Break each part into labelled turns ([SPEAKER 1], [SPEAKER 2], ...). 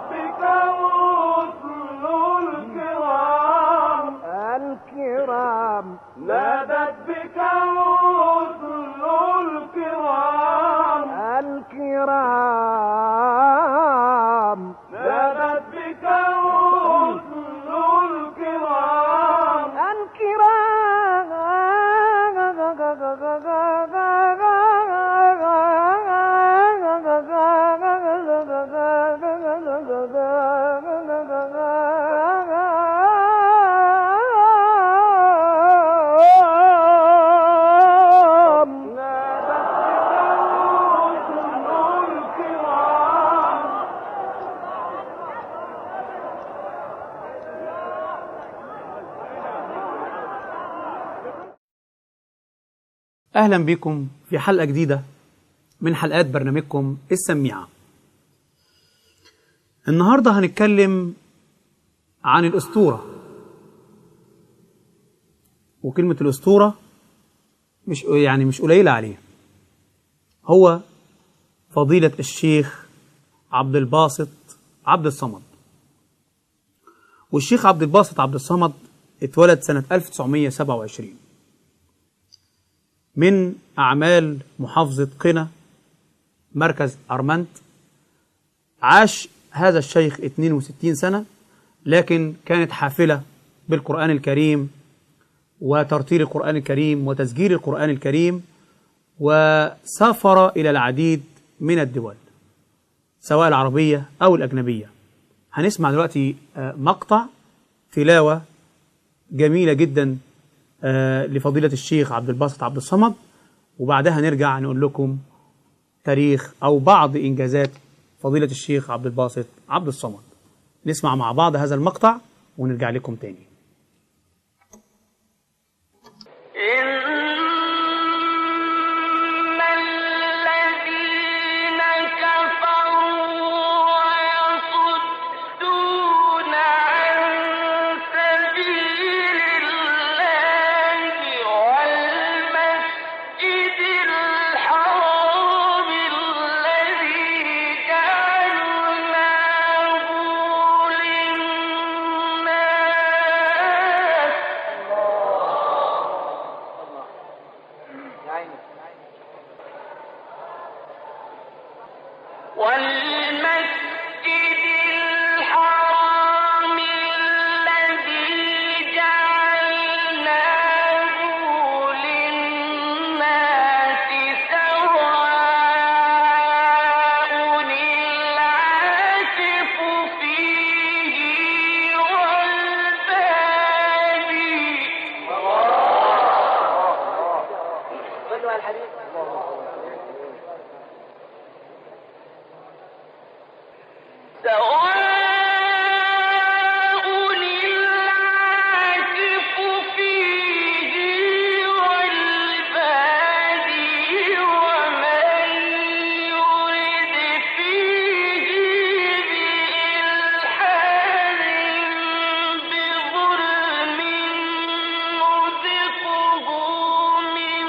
[SPEAKER 1] بك الرسل الكرام
[SPEAKER 2] الكرام
[SPEAKER 1] نادت بك الرسل الكرام
[SPEAKER 2] الكرام
[SPEAKER 1] نادت بك الرسل الكرام
[SPEAKER 2] الكرام
[SPEAKER 1] نادت بك الرسل الكرام
[SPEAKER 3] أهلا بكم في حلقة جديدة من حلقات برنامجكم السميعة النهاردة هنتكلم عن الأسطورة وكلمة الأسطورة مش يعني مش قليلة عليه هو فضيلة الشيخ عبد الباسط عبد الصمد والشيخ عبد الباسط عبد الصمد اتولد سنة 1927 من أعمال محافظة قنا مركز أرمنت عاش هذا الشيخ 62 سنة لكن كانت حافلة بالقرآن الكريم وترتيل القرآن الكريم وتسجيل القرآن الكريم وسافر إلى العديد من الدول سواء العربية أو الأجنبية هنسمع دلوقتي آه، مقطع تلاوة جميلة جدا آه، لفضيلة الشيخ عبد الباسط عبد الصمد وبعدها نرجع نقول لكم تاريخ أو بعض إنجازات فضيلة الشيخ عبد الباسط عبد الصمد نسمع مع بعض هذا المقطع ونرجع لكم تاني
[SPEAKER 1] إن الذين كفروا ويصدون عن سبيل الله والمسجد الحرام الذي جعلناه للناس والمسجد الحرام الذي جعلناه للناس سواء العاكف فيه والبادي سواء العاكف فيه والبادي ومن يرد فيه بإلحاد بظلم نذقه من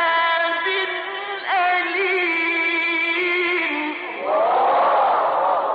[SPEAKER 1] عذاب أليم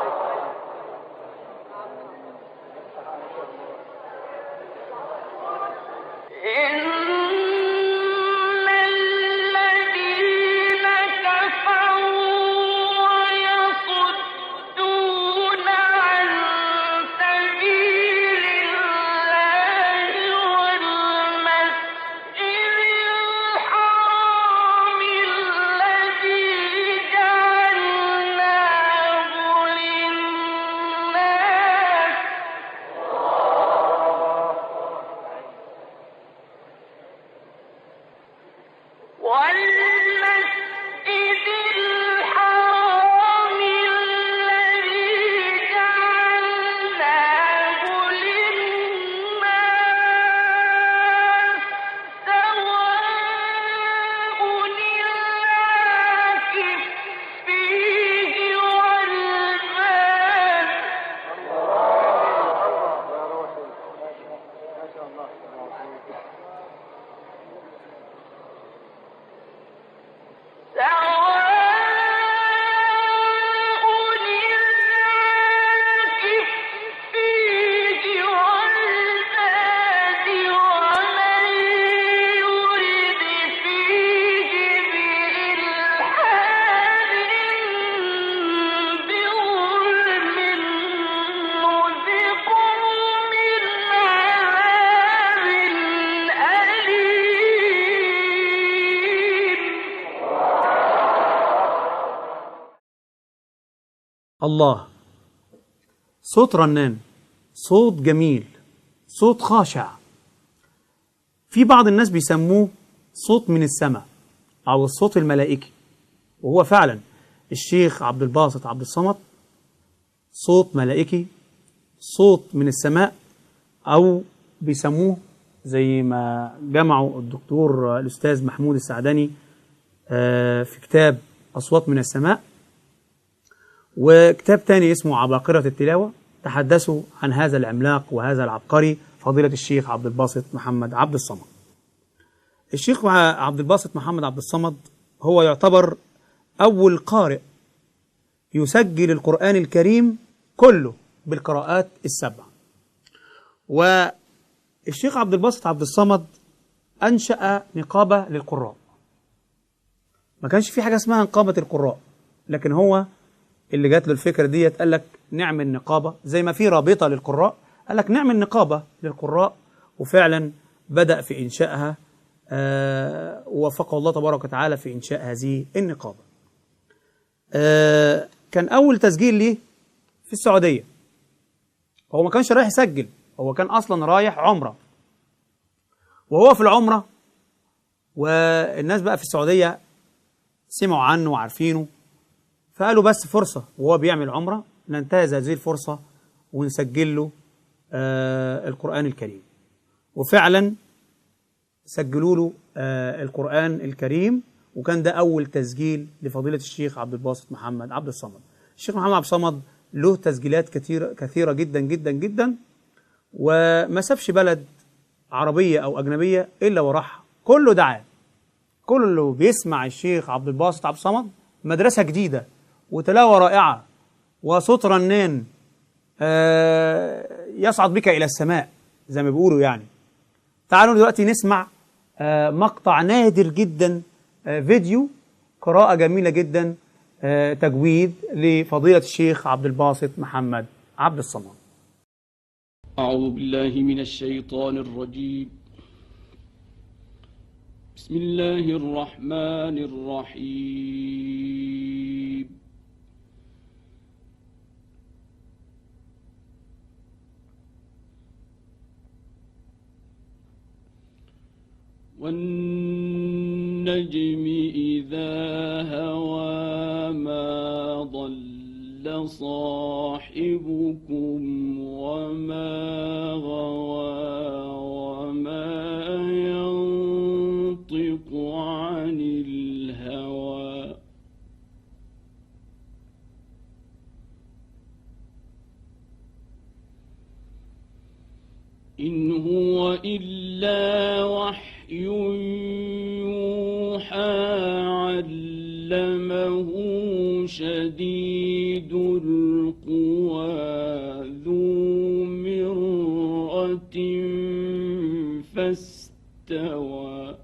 [SPEAKER 3] الله صوت رنان صوت جميل صوت خاشع في بعض الناس بيسموه صوت من السماء أو الصوت الملائكي وهو فعلا الشيخ عبد الباسط عبد الصمد صوت ملائكي صوت من السماء أو بيسموه زي ما جمعوا الدكتور الأستاذ محمود السعدني آه، في كتاب أصوات من السماء وكتاب تاني اسمه عباقرة التلاوة تحدثوا عن هذا العملاق وهذا العبقري فضيلة الشيخ عبد الباسط محمد عبد الصمد الشيخ عبد الباسط محمد عبد الصمد هو يعتبر أول قارئ يسجل القرآن الكريم كله بالقراءات السبع والشيخ عبد الباسط عبد الصمد أنشأ نقابة للقراء ما كانش في حاجة اسمها نقابة القراء لكن هو اللي جات له الفكرة ديت قال لك نعمل نقابة زي ما في رابطة للقراء قال لك نعمل نقابة للقراء وفعلا بدأ في إنشائها آه ووفقه الله تبارك وتعالى في إنشاء هذه النقابة آه كان أول تسجيل ليه في السعودية هو ما كانش رايح يسجل هو كان أصلا رايح عمرة وهو في العمرة والناس بقى في السعودية سمعوا عنه وعارفينه فقالوا بس فرصة وهو بيعمل عمرة ننتهز هذه الفرصة ونسجل له آه القرآن الكريم وفعلا سجلوا له آه القرآن الكريم وكان ده أول تسجيل لفضيلة الشيخ عبد الباسط محمد عبد الصمد الشيخ محمد عبد الصمد له تسجيلات كثيرة كثيرة جدا جدا جدا وما سابش بلد عربية أو أجنبية إلا وراح كله دعاه كله بيسمع الشيخ عبد الباسط عبد الصمد مدرسة جديدة وتلاوة رائعة وصوت رنان آه يصعد بك إلى السماء زي ما بيقولوا يعني تعالوا دلوقتي نسمع آه مقطع نادر جدا آه فيديو قراءة جميلة جدا آه تجويد لفضيلة الشيخ عبد الباسط محمد عبد الصمد
[SPEAKER 4] أعوذ بالله من الشيطان الرجيم بسم الله الرحمن الرحيم والنجم إذا هوى ما ضل صاحبكم وما غوى وما ينطق عن الهوى إن هو إلا وحي يوحى علمه شديد القوى ذو مرة فاستوى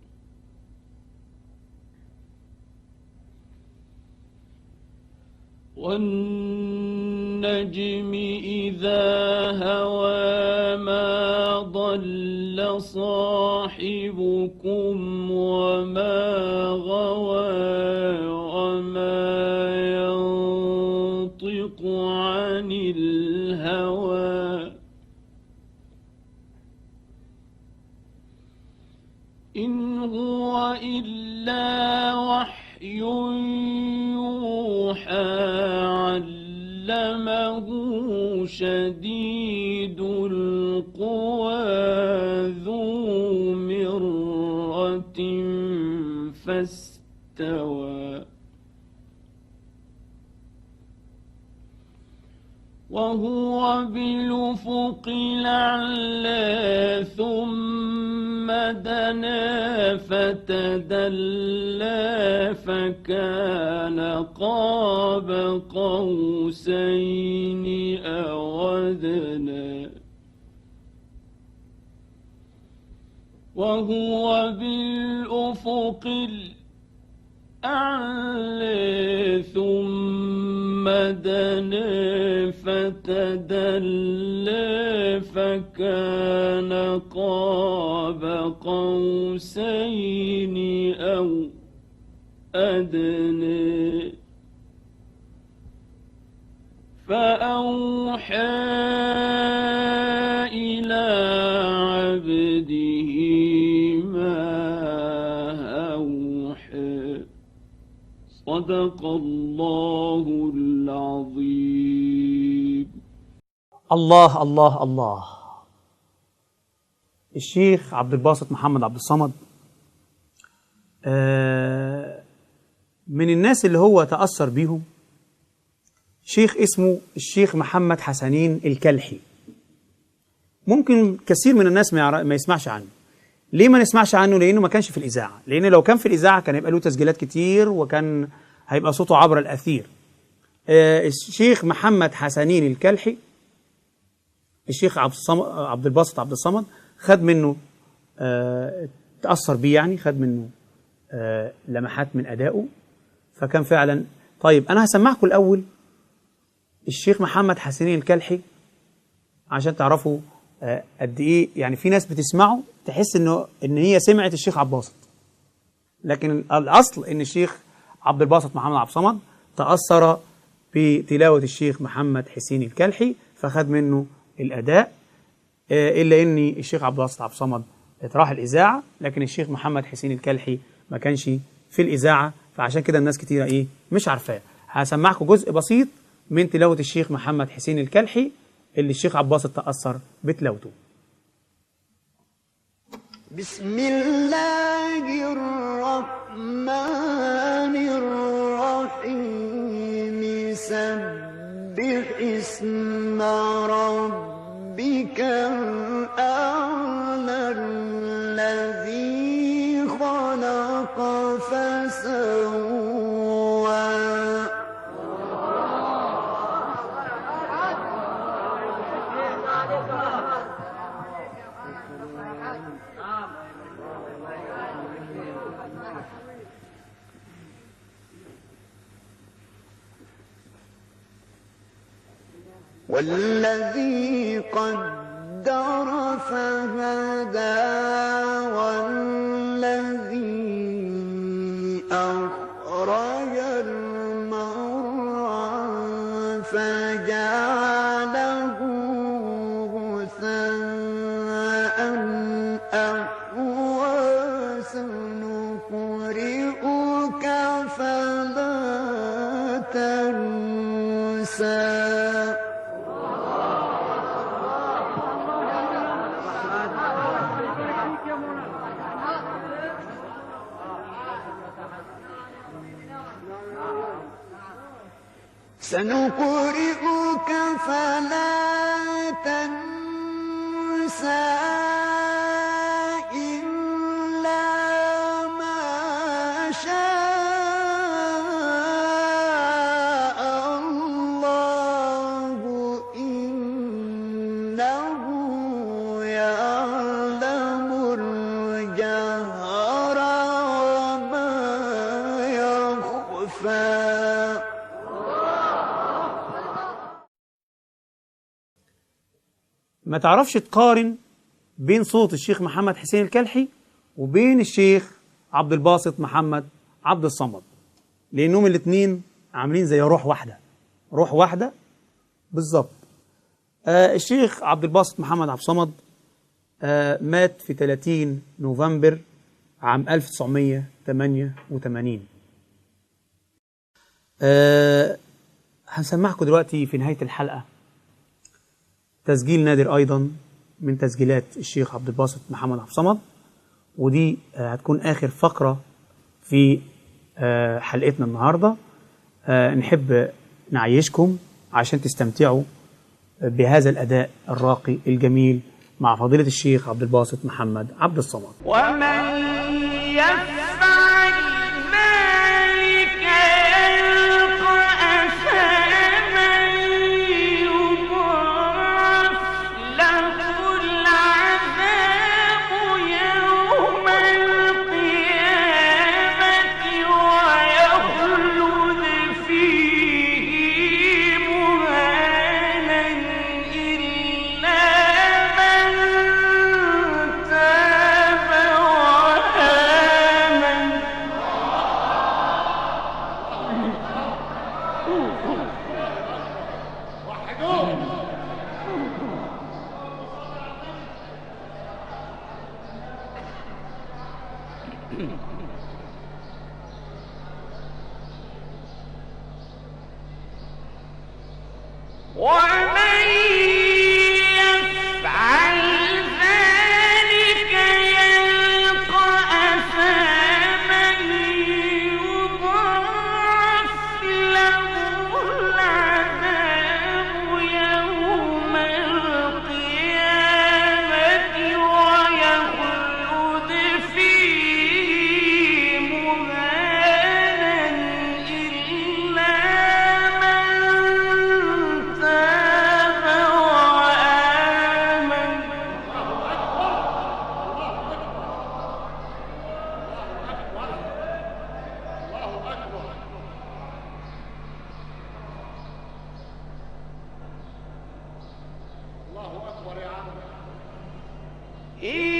[SPEAKER 4] والنجم إذا هوى ما ضل صاحبكم وما غوى وما ينطق عن الهوى إن هو إلا وحي يوحى علمه شديد القوى ذو مرة فاستوى وهو بالأفق الأعلى ثم دنا فتدلى فكان قاب قوسين أو أدنى وهو بالأفق الأعلى ثم دنا فتدلى فكان قاب قوسين أو أدنى فأوحى إلى عبده ما أوحى صدق الله العظيم
[SPEAKER 3] الله الله الله الشيخ عبد الباسط محمد عبد الصمد آه، من الناس اللي هو تأثر بيهم شيخ اسمه الشيخ محمد حسنين الكلحي ممكن كثير من الناس ما, يعرف ما يسمعش عنه ليه ما نسمعش عنه لانه ما كانش في الاذاعه لان لو كان في الاذاعه كان يبقى له تسجيلات كتير وكان هيبقى صوته عبر الاثير آه، الشيخ محمد حسنين الكلحي الشيخ عبد الصمد عبد الباسط عبد الصمد خد منه آه، تأثر بيه يعني خد منه آه، لمحات من أدائه فكان فعلا طيب أنا هسمعكم الأول الشيخ محمد حسنين الكلحي عشان تعرفوا آه، قد إيه يعني في ناس بتسمعه تحس إنه إن هي سمعت الشيخ عبد الباسط لكن الأصل إن الشيخ عبد الباسط محمد عبد الصمد تأثر بتلاوة الشيخ محمد حسين الكلحي فخد منه الأداء آه، إلا إن الشيخ عبد الباسط عبد الصمد راح الإذاعة لكن الشيخ محمد حسين الكلحي ما كانش في الإذاعة فعشان كده الناس كتيرة إيه مش عارفاه هسمعكم جزء بسيط من تلاوة الشيخ محمد حسين الكلحي اللي الشيخ عبد الباسط تأثر بتلاوته
[SPEAKER 2] بسم الله الرحمن الرحيم سبح اسم ربك الأعلى الذي خلق فسوى والذي قدر فهدى والذي أخرج المرعى فجعله غثاء أحوى سنقرئك فلا تنسى سنقرئك فلا تنسى إلا ما شاء الله إنه يعلم الجهر وما يخفى
[SPEAKER 3] ما تعرفش تقارن بين صوت الشيخ محمد حسين الكلحي وبين الشيخ عبد الباسط محمد عبد الصمد لانهم الاثنين عاملين زي روح واحده روح واحده بالظبط آه الشيخ عبد الباسط محمد عبد الصمد آه مات في 30 نوفمبر عام 1988 آه هنسمعكم دلوقتي في نهايه الحلقه تسجيل نادر ايضا من تسجيلات الشيخ عبد الباسط محمد عبد الصمد ودي آه، هتكون اخر فقره في آه، حلقتنا النهارده آه، نحب نعيشكم عشان تستمتعوا بهذا الاداء الراقي الجميل مع فضيله الشيخ عبد الباسط محمد عبد الصمد
[SPEAKER 1] ومن يفعل ذلك يلقى أثاما يضاعف له العذاب يوم القيامة ويخلد فيه مهانا إلا من تاب وآمن ومن يفعل ذلك يلقى أثاما يضاعف له العذاب يوم القيامة ويخلد فيه مهانا إلا من تاب وآمن إن